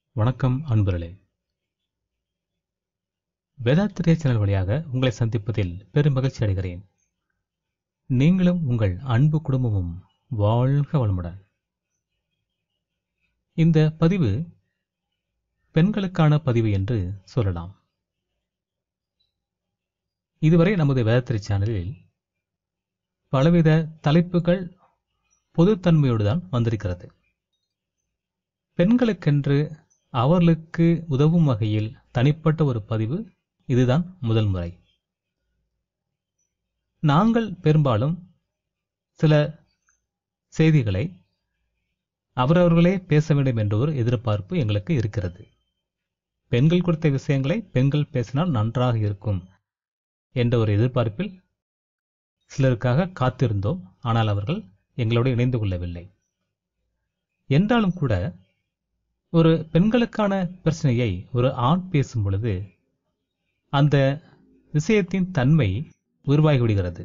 வணக்கம் அன்பர்களே வேதாத்திரிய சேனல் வழியாக உங்களை சந்திப்பதில் பெரும் மகிழ்ச்சி அடைகிறேன் நீங்களும் உங்கள் அன்பு குடும்பமும் வாழ்க வளமுடன் இந்த பதிவு பெண்களுக்கான பதிவு என்று சொல்லலாம் இதுவரை நமது வேதாத்திரி சேனலில் பலவித தலைப்புகள் பொதுத்தன்மையோடு தான் வந்திருக்கிறது பெண்களுக்கென்று அவர்களுக்கு உதவும் வகையில் தனிப்பட்ட ஒரு பதிவு இதுதான் முதல் முறை நாங்கள் பெரும்பாலும் சில செய்திகளை அவரவர்களே பேச வேண்டும் என்ற ஒரு எதிர்பார்ப்பு எங்களுக்கு இருக்கிறது பெண்கள் குறித்த விஷயங்களை பெண்கள் பேசினால் நன்றாக இருக்கும் என்ற ஒரு எதிர்பார்ப்பில் சிலருக்காக காத்திருந்தோம் ஆனால் அவர்கள் எங்களோடு இணைந்து கொள்ளவில்லை என்றாலும் கூட ஒரு பெண்களுக்கான பிரச்சனையை ஒரு ஆண் பேசும் பொழுது அந்த விஷயத்தின் தன்மை உருவாகி விடுகிறது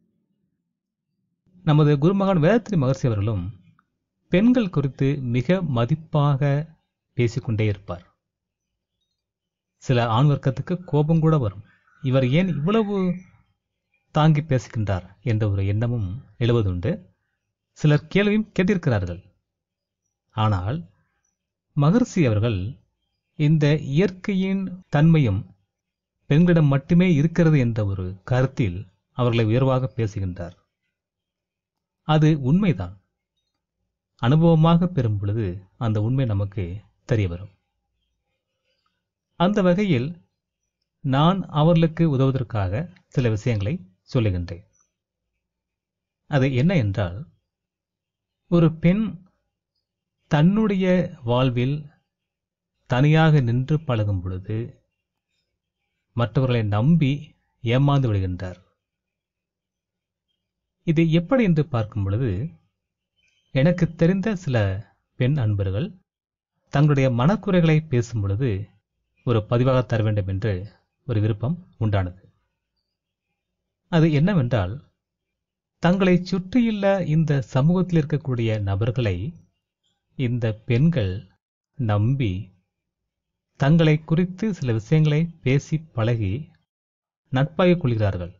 நமது குருமகான் வேதத்திரி மகர்ஷி அவர்களும் பெண்கள் குறித்து மிக மதிப்பாக பேசிக்கொண்டே இருப்பார் சில ஆண் வர்க்கத்துக்கு கோபம் கூட வரும் இவர் ஏன் இவ்வளவு தாங்கி பேசுகின்றார் என்ற ஒரு எண்ணமும் எழுவதுண்டு சிலர் கேள்வியும் கேட்டிருக்கிறார்கள் ஆனால் மகர்ஷி அவர்கள் இந்த இயற்கையின் தன்மையும் பெண்களிடம் மட்டுமே இருக்கிறது என்ற ஒரு கருத்தில் அவர்களை உயர்வாக பேசுகின்றார் அது உண்மைதான் அனுபவமாக பெறும் பொழுது அந்த உண்மை நமக்கு தெரிய வரும் அந்த வகையில் நான் அவர்களுக்கு உதவுவதற்காக சில விஷயங்களை சொல்லுகின்றேன் அது என்ன என்றால் ஒரு பெண் தன்னுடைய வாழ்வில் தனியாக நின்று பழகும் பொழுது மற்றவர்களை நம்பி ஏமாந்து விடுகின்றார் இது எப்படி என்று பார்க்கும் பொழுது எனக்கு தெரிந்த சில பெண் அன்பர்கள் தங்களுடைய மனக்குறைகளை பேசும் பொழுது ஒரு பதிவாக தர வேண்டும் என்று ஒரு விருப்பம் உண்டானது அது என்னவென்றால் தங்களை சுற்றியுள்ள இந்த சமூகத்தில் இருக்கக்கூடிய நபர்களை இந்த பெண்கள் நம்பி தங்களை குறித்து சில விஷயங்களை பேசி பழகி நட்பாகிக் கொள்கிறார்கள்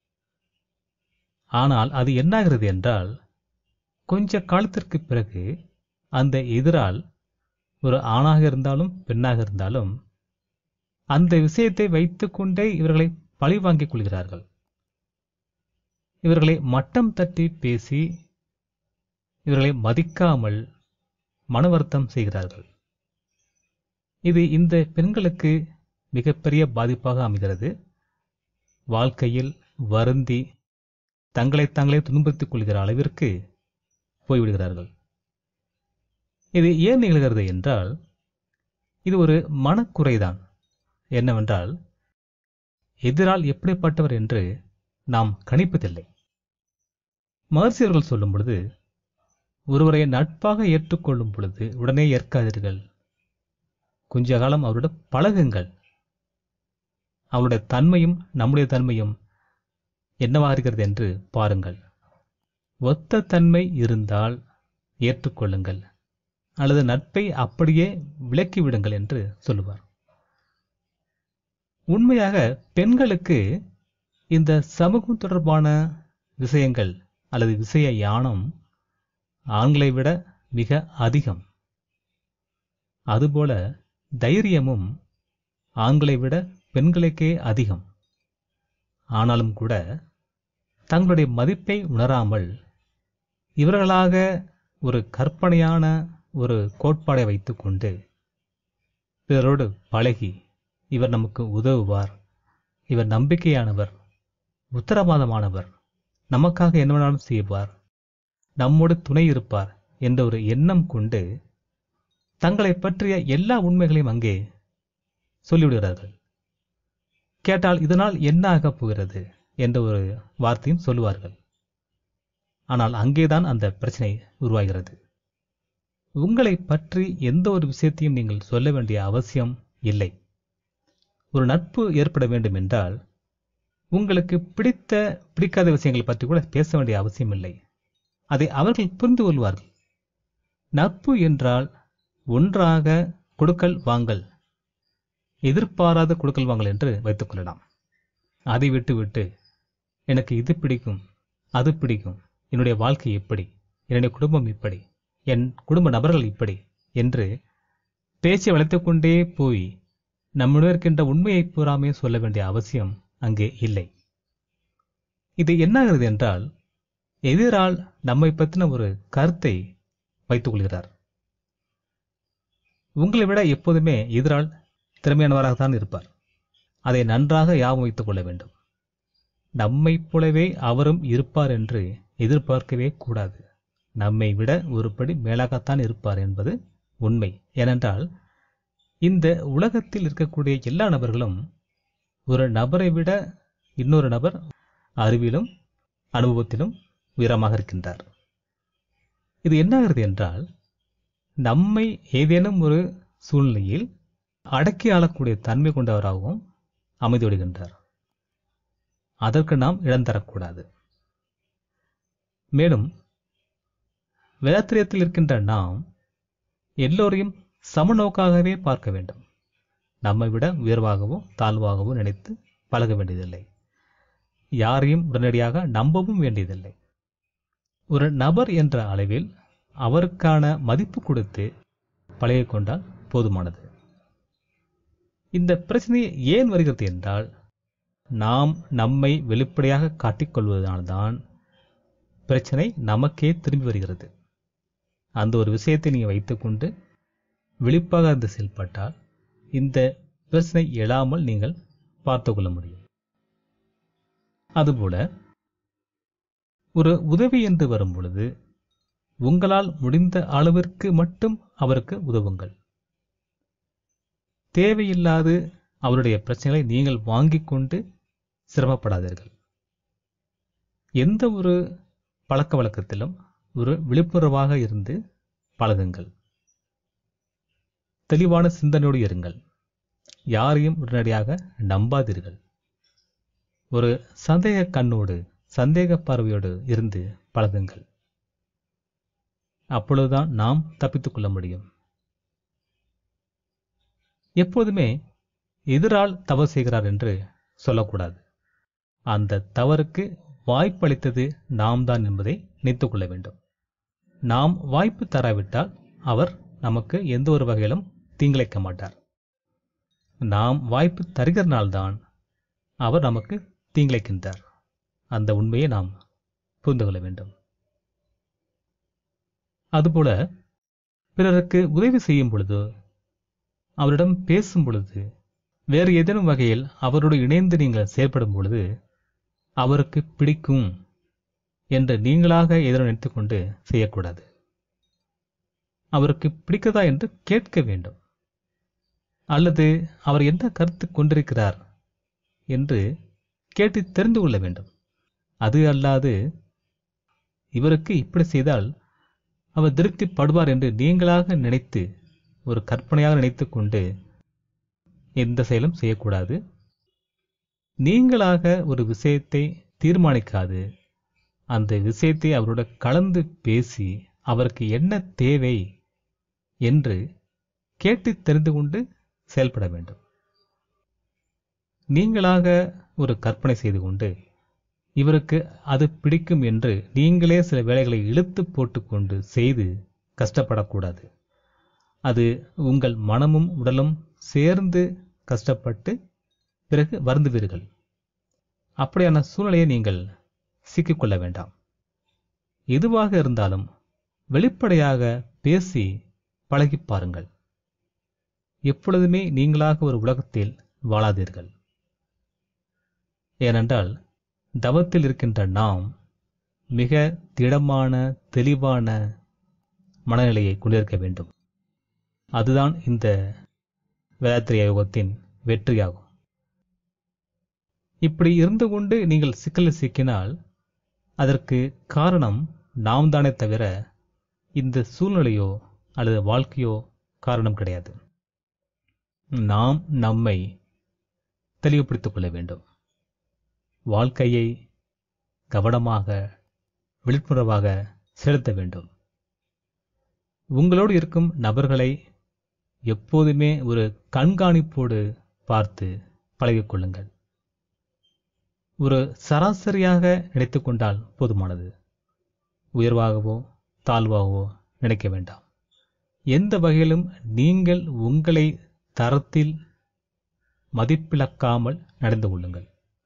ஆனால் அது என்னாகிறது என்றால் கொஞ்ச காலத்திற்கு பிறகு அந்த எதிரால் ஒரு ஆணாக இருந்தாலும் பெண்ணாக இருந்தாலும் அந்த விஷயத்தை வைத்துக்கொண்டே இவர்களை பழி வாங்கிக் கொள்கிறார்கள் இவர்களை மட்டம் தட்டி பேசி இவர்களை மதிக்காமல் மன வருத்தம் செய்கிறார்கள் இது இந்த பெண்களுக்கு மிகப்பெரிய பாதிப்பாக அமைகிறது வாழ்க்கையில் வருந்தி தங்களை தாங்களே துன்புறுத்திக் கொள்கிற அளவிற்கு போய்விடுகிறார்கள் இது ஏன் நிகழ்கிறது என்றால் இது ஒரு மனக்குறைதான் என்னவென்றால் எதிரால் எப்படிப்பட்டவர் என்று நாம் கணிப்பதில்லை மகர்ஷியர்கள் சொல்லும் பொழுது ஒருவரை நட்பாக ஏற்றுக்கொள்ளும் பொழுது உடனே ஏற்காதீர்கள் கொஞ்ச காலம் அவருடன் பழகுங்கள் அவருடைய தன்மையும் நம்முடைய தன்மையும் என்னவாக இருக்கிறது என்று பாருங்கள் ஒத்த தன்மை இருந்தால் ஏற்றுக்கொள்ளுங்கள் அல்லது நட்பை அப்படியே விலக்கிவிடுங்கள் என்று சொல்லுவார் உண்மையாக பெண்களுக்கு இந்த சமூகம் தொடர்பான விஷயங்கள் அல்லது விஷய யானம் ஆண்களை விட மிக அதிகம் அதுபோல தைரியமும் ஆண்களை விட பெண்களுக்கே அதிகம் ஆனாலும் கூட தங்களுடைய மதிப்பை உணராமல் இவர்களாக ஒரு கற்பனையான ஒரு கோட்பாடை வைத்துக்கொண்டு பிறரோடு பழகி இவர் நமக்கு உதவுவார் இவர் நம்பிக்கையானவர் உத்தரவாதமானவர் நமக்காக என்ன வேணாலும் செய்வார் நம்மோடு துணை இருப்பார் என்ற ஒரு எண்ணம் கொண்டு தங்களை பற்றிய எல்லா உண்மைகளையும் அங்கே சொல்லிவிடுகிறார்கள் கேட்டால் இதனால் என்ன ஆகப் போகிறது என்ற ஒரு வார்த்தையும் சொல்லுவார்கள் ஆனால் அங்கேதான் அந்த பிரச்சனை உருவாகிறது உங்களை பற்றி எந்த ஒரு விஷயத்தையும் நீங்கள் சொல்ல வேண்டிய அவசியம் இல்லை ஒரு நட்பு ஏற்பட வேண்டும் என்றால் உங்களுக்கு பிடித்த பிடிக்காத விஷயங்களை பற்றி கூட பேச வேண்டிய அவசியம் இல்லை அதை அவர்கள் புரிந்து கொள்வார்கள் நட்பு என்றால் ஒன்றாக கொடுக்கல் வாங்கல் எதிர்பாராத கொடுக்கல் வாங்கல் என்று வைத்துக் கொள்ளலாம் அதை விட்டு விட்டு எனக்கு இது பிடிக்கும் அது பிடிக்கும் என்னுடைய வாழ்க்கை எப்படி என்னுடைய குடும்பம் இப்படி என் குடும்ப நபர்கள் இப்படி என்று பேச்சை வளர்த்துக் கொண்டே போய் நம்முடைய இருக்கின்ற உண்மையை பூராமே சொல்ல வேண்டிய அவசியம் அங்கே இல்லை இது என்னாகிறது என்றால் எதிரால் நம்மை பற்றின ஒரு கருத்தை வைத்துக் கொள்கிறார் உங்களை விட எப்போதுமே எதிரால் திறமையானவராகத்தான் இருப்பார் அதை நன்றாக யாபம் வைத்துக் கொள்ள வேண்டும் நம்மைப் போலவே அவரும் இருப்பார் என்று எதிர்பார்க்கவே கூடாது நம்மை விட ஒருபடி மேலாகத்தான் இருப்பார் என்பது உண்மை ஏனென்றால் இந்த உலகத்தில் இருக்கக்கூடிய எல்லா நபர்களும் ஒரு நபரை விட இன்னொரு நபர் அறிவிலும் அனுபவத்திலும் உயரமாக இருக்கின்றார் இது என்னாகிறது என்றால் நம்மை ஏதேனும் ஒரு சூழ்நிலையில் அடக்கி ஆளக்கூடிய தன்மை கொண்டவராகவும் அமைதி விடுகின்றார் அதற்கு நாம் இடம் தரக்கூடாது மேலும் வேதாத்திரியத்தில் இருக்கின்ற நாம் எல்லோரையும் சமநோக்காகவே பார்க்க வேண்டும் நம்மை விட உயர்வாகவோ தாழ்வாகவோ நினைத்து பழக வேண்டியதில்லை யாரையும் உடனடியாக நம்பவும் வேண்டியதில்லை ஒரு நபர் என்ற அளவில் அவருக்கான மதிப்பு கொடுத்து பழகிக் கொண்டால் போதுமானது இந்த பிரச்சனை ஏன் வருகிறது என்றால் நாம் நம்மை வெளிப்படையாக காட்டிக்கொள்வதனால்தான் பிரச்சனை நமக்கே திரும்பி வருகிறது அந்த ஒரு விஷயத்தை நீங்கள் வைத்துக்கொண்டு விழிப்பாக இருந்து செயல்பட்டால் இந்த பிரச்சனை எழாமல் நீங்கள் பார்த்து கொள்ள முடியும் அதுபோல ஒரு உதவி என்று வரும் பொழுது உங்களால் முடிந்த அளவிற்கு மட்டும் அவருக்கு உதவுங்கள் தேவையில்லாது அவருடைய பிரச்சனைகளை நீங்கள் வாங்கிக் கொண்டு சிரமப்படாதீர்கள் எந்த ஒரு பழக்க வழக்கத்திலும் ஒரு விழிப்புணர்வாக இருந்து பழகுங்கள் தெளிவான சிந்தனையோடு இருங்கள் யாரையும் உடனடியாக நம்பாதீர்கள் ஒரு சந்தேக கண்ணோடு சந்தேக பார்வையோடு இருந்து பழகுங்கள் அப்பொழுதுதான் நாம் தப்பித்துக் கொள்ள முடியும் எப்போதுமே எதிரால் தவறு செய்கிறார் என்று சொல்லக்கூடாது அந்த தவறுக்கு வாய்ப்பளித்தது நாம் தான் என்பதை நினைத்துக் கொள்ள வேண்டும் நாம் வாய்ப்பு தராவிட்டால் அவர் நமக்கு எந்த ஒரு வகையிலும் தீங்கிழைக்க மாட்டார் நாம் வாய்ப்பு தருகிறனால்தான் அவர் நமக்கு தீங்கிழைக்கின்றார் அந்த உண்மையை நாம் புரிந்து கொள்ள வேண்டும் அதுபோல பிறருக்கு உதவி செய்யும் பொழுது அவரிடம் பேசும் பொழுது வேறு ஏதேனும் வகையில் அவரோடு இணைந்து நீங்கள் செயல்படும் பொழுது அவருக்கு பிடிக்கும் என்று நீங்களாக ஏதோ நினைத்துக்கொண்டு செய்யக்கூடாது அவருக்கு பிடிக்கதா என்று கேட்க வேண்டும் அல்லது அவர் என்ன கருத்து கொண்டிருக்கிறார் என்று கேட்டு தெரிந்து கொள்ள வேண்டும் அது அல்லாது இவருக்கு இப்படி செய்தால் அவர் திருப்திப்படுவார் என்று நீங்களாக நினைத்து ஒரு கற்பனையாக நினைத்துக் கொண்டு எந்த செயலும் செய்யக்கூடாது நீங்களாக ஒரு விஷயத்தை தீர்மானிக்காது அந்த விஷயத்தை அவரோட கலந்து பேசி அவருக்கு என்ன தேவை என்று கேட்டு தெரிந்து கொண்டு செயல்பட வேண்டும் நீங்களாக ஒரு கற்பனை செய்து கொண்டு இவருக்கு அது பிடிக்கும் என்று நீங்களே சில வேலைகளை இழுத்து போட்டுக்கொண்டு செய்து கஷ்டப்படக்கூடாது அது உங்கள் மனமும் உடலும் சேர்ந்து கஷ்டப்பட்டு பிறகு வருந்துவீர்கள் அப்படியான சூழ்நிலையை நீங்கள் சிக்கிக்கொள்ள வேண்டாம் எதுவாக இருந்தாலும் வெளிப்படையாக பேசி பழகிப் பாருங்கள் எப்பொழுதுமே நீங்களாக ஒரு உலகத்தில் வாழாதீர்கள் ஏனென்றால் தவத்தில் இருக்கின்ற நாம் மிக திடமான தெளிவான மனநிலையை கொண்டிருக்க வேண்டும் அதுதான் இந்த வேதாத்திரிய யோகத்தின் வெற்றியாகும் இப்படி இருந்து கொண்டு நீங்கள் சிக்கலில் சிக்கினால் அதற்கு காரணம் நாம் தானே தவிர இந்த சூழ்நிலையோ அல்லது வாழ்க்கையோ காரணம் கிடையாது நாம் நம்மை தெளிவுபடுத்திக் கொள்ள வேண்டும் வாழ்க்கையை கவனமாக விழிப்புணர்வாக செலுத்த வேண்டும் உங்களோடு இருக்கும் நபர்களை எப்போதுமே ஒரு கண்காணிப்போடு பார்த்து பழகிக்கொள்ளுங்கள் ஒரு சராசரியாக நினைத்துக் கொண்டால் போதுமானது உயர்வாகவோ தாழ்வாகவோ நினைக்க வேண்டாம் எந்த வகையிலும் நீங்கள் உங்களை தரத்தில் மதிப்பிழக்காமல் நடந்து கொள்ளுங்கள்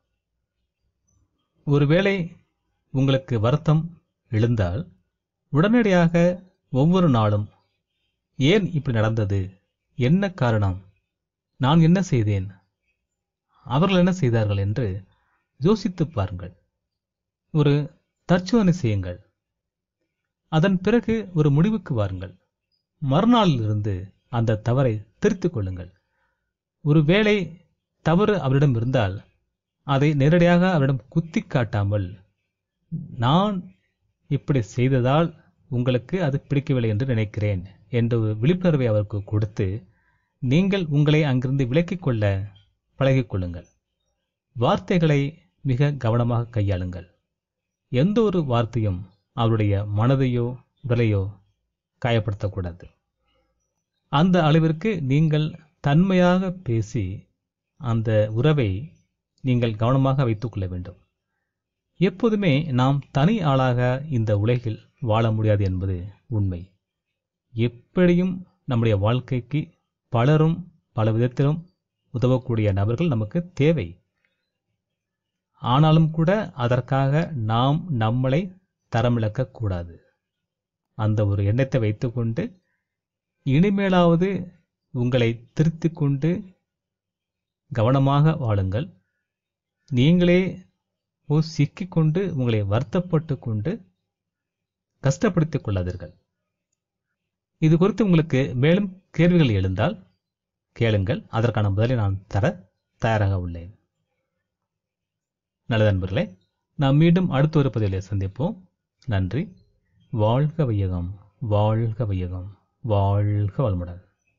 ஒருவேளை உங்களுக்கு வருத்தம் எழுந்தால் உடனடியாக ஒவ்வொரு நாளும் ஏன் இப்படி நடந்தது என்ன காரணம் நான் என்ன செய்தேன் அவர்கள் என்ன செய்தார்கள் என்று யோசித்துப் பாருங்கள் ஒரு தற்சோதனை செய்யுங்கள் அதன் பிறகு ஒரு முடிவுக்கு வாருங்கள் மறுநாளிலிருந்து அந்த தவறை திருத்திக் கொள்ளுங்கள் ஒருவேளை தவறு அவரிடம் இருந்தால் அதை நேரடியாக அவரிடம் குத்தி காட்டாமல் நான் இப்படி செய்ததால் உங்களுக்கு அது பிடிக்கவில்லை என்று நினைக்கிறேன் என்ற ஒரு விழிப்புணர்வை அவருக்கு கொடுத்து நீங்கள் உங்களை அங்கிருந்து விலக்கிக் கொள்ள பழகிக் கொள்ளுங்கள் வார்த்தைகளை மிக கவனமாக கையாளுங்கள் எந்த ஒரு வார்த்தையும் அவருடைய மனதையோ உடலையோ காயப்படுத்தக்கூடாது அந்த அளவிற்கு நீங்கள் தன்மையாக பேசி அந்த உறவை நீங்கள் கவனமாக வைத்துக் கொள்ள வேண்டும் எப்போதுமே நாம் தனி ஆளாக இந்த உலகில் வாழ முடியாது என்பது உண்மை எப்படியும் நம்முடைய வாழ்க்கைக்கு பலரும் பல விதத்திலும் உதவக்கூடிய நபர்கள் நமக்கு தேவை ஆனாலும் கூட அதற்காக நாம் நம்மளை தரமிழக்கக் கூடாது அந்த ஒரு எண்ணத்தை வைத்துக்கொண்டு இனிமேலாவது உங்களை திருத்திக் கொண்டு கவனமாக வாழுங்கள் நீங்களே ஓ சிக்கிக்கொண்டு உங்களை வருத்தப்பட்டு கொண்டு கஷ்டப்படுத்திக் கொள்ளாதீர்கள் இது குறித்து உங்களுக்கு மேலும் கேள்விகள் எழுந்தால் கேளுங்கள் அதற்கான பதிலை நான் தர தயாராக உள்ளேன் நல்லது நண்பர்களே நாம் மீண்டும் அடுத்த ஒரு பதிவிலே சந்திப்போம் நன்றி வாழ்க வையகம் வாழ்க வையகம் வாழ்க வளமுடன்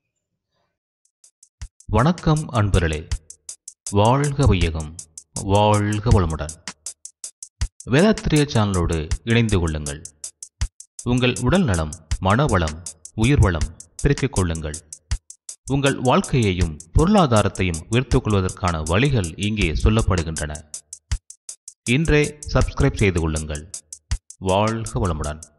வணக்கம் அன்பர்களே வாழ்க வையகம் வாழ்க வளமுடன் வேதாத்திரிய சேனலோடு இணைந்து கொள்ளுங்கள் உங்கள் உடல் நலம் மனவளம் உயிர் வளம் பெருக்கிக் கொள்ளுங்கள் உங்கள் வாழ்க்கையையும் பொருளாதாரத்தையும் உயர்த்திக் கொள்வதற்கான வழிகள் இங்கே சொல்லப்படுகின்றன இன்றே சப்ஸ்கிரைப் செய்து கொள்ளுங்கள் வாழ்க வளமுடன்